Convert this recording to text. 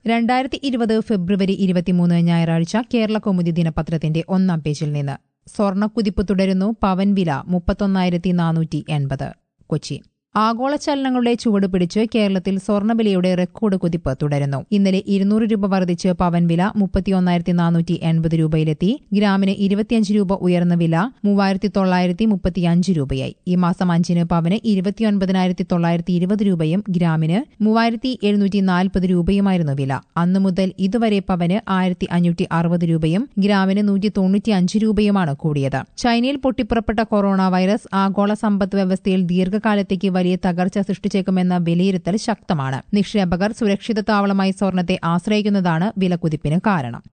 രണ്ടായിരത്തി ഇരുപത് ഫെബ്രുവരി ഇരുപത്തിമൂന്ന് ഞായറാഴ്ച കേരള കൗമുദി ദിനപത്രത്തിന്റെ ഒന്നാം പേജിൽ നിന്ന് സ്വർണ്ണക്കുതിപ്പ് തുടരുന്നു പവൻ വില മുപ്പത്തൊന്നായിരത്തി നാനൂറ്റി എൺപത് കൊച്ചി ആഗോള ചലനങ്ങളുടെ ചുവട് പിടിച്ച് കേരളത്തിൽ സ്വർണ്ണവിലയുടെ റെക്കോർഡ് കുതിപ്പ് തുടരുന്നു ഇന്നലെ ഇരുന്നൂറ് രൂപ വർദ്ധിച്ച് പവൻ വില മുപ്പത്തിയൊന്നായിരത്തി നാനൂറ്റി എൺപത് രൂപയിലെത്തി ഗ്രാമിന് ഇരുപത്തിയഞ്ച് രൂപ ഉയർന്ന വില മൂവായിരത്തി തൊള്ളായിരത്തി മുപ്പത്തിയഞ്ച് രൂപയായി ഈ മാസം അഞ്ചിന് പവന് ഇരുപത്തിയൊൻപതിനായിരത്തി തൊള്ളായിരത്തി ഇരുപത് രൂപയും ഗ്രാമിന് മൂവായിരത്തി എഴുന്നൂറ്റി നാൽപ്പത് രൂപയുമായിരുന്നു വില അന്നു മുതൽ ഇതുവരെ പവന് ആയിരത്തി അഞ്ഞൂറ്റി അറുപത് രൂപയും ഗ്രാമിന് നൂറ്റി തൊണ്ണൂറ്റി അഞ്ച് രൂപയുമാണ് കൂടിയത് ചൈനയിൽ പൊട്ടിപ്പുറപ്പെട്ട കൊറോണ വൈറസ് ആഗോള സമ്പദ് വ്യവസ്ഥയിൽ ദീർഘകാലത്തേക്ക് വലിയ തകർച്ച സൃഷ്ടിച്ചേക്കുമെന്ന വിലയിരുത്തൽ ശക്തമാണ് നിക്ഷേപകർ സുരക്ഷിത താവളമായി സ്വർണത്തെ ആശ്രയിക്കുന്നതാണ് വിലക്കുതിപ്പിന് കാരണം